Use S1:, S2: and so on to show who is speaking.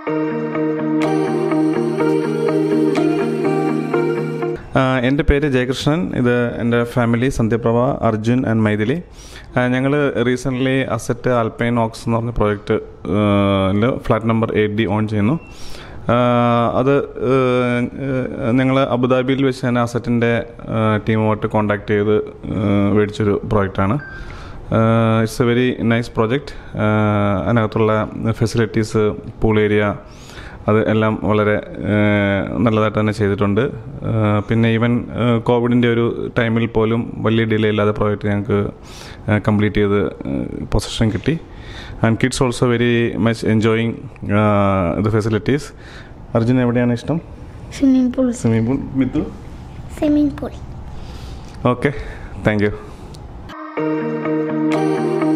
S1: ആ, എൻ്റെ പേര് ജയകൃഷ്ണൻ ഇത് എൻ്റെ ഫാമിലി സന്ധ്യപ്രഭ അർജുൻ ആൻഡ് മൈഥിലി ഞങ്ങൾ റീസെൻ്റ്ലി അസറ്റ് ആൽപൈൻ ഓക്സ് എന്ന് പറഞ്ഞ project flat number eight D own ചെയ്യുന്നു ആ, അത് ഞങ്ങൾ അബുദാബിയിൽ വെച്ച് തന്നെ അസറ്റിൻ്റെ ടീമുമായിട്ട് കോണ്ടാക്ട് ചെയ്ത് ആ, മേടിച്ചൊരു പ്രോജക്റ്റാണ് it's a very nice project അതിനകത്തുള്ള ഫെസിലിറ്റീസ് പൂൾ ഏരിയ അത് എല്ലാം വളരെ ഏഹ്, നല്ലതായിട്ട് തന്നെ ചെയ്തിട്ടുണ്ട് ഏഹ്, പിന്നെ ഈവൻ കോവിഡിൻ്റെ ഒരു ടൈമിൽ പോലും വലിയ ഡിലേ ഇല്ലാതെ പ്രോജക്റ്റ് ഞങ്ങൾക്ക് കംപ്ലീറ്റ് ചെയ്ത് പൊസിഷൻ കിട്ടി and kids also very much enjoying the facilities Arjun എവിടെയാണ് ഇഷ്ടം
S2: swimming pool
S1: swimming pool Mithu
S2: swimming pool
S1: okay thank U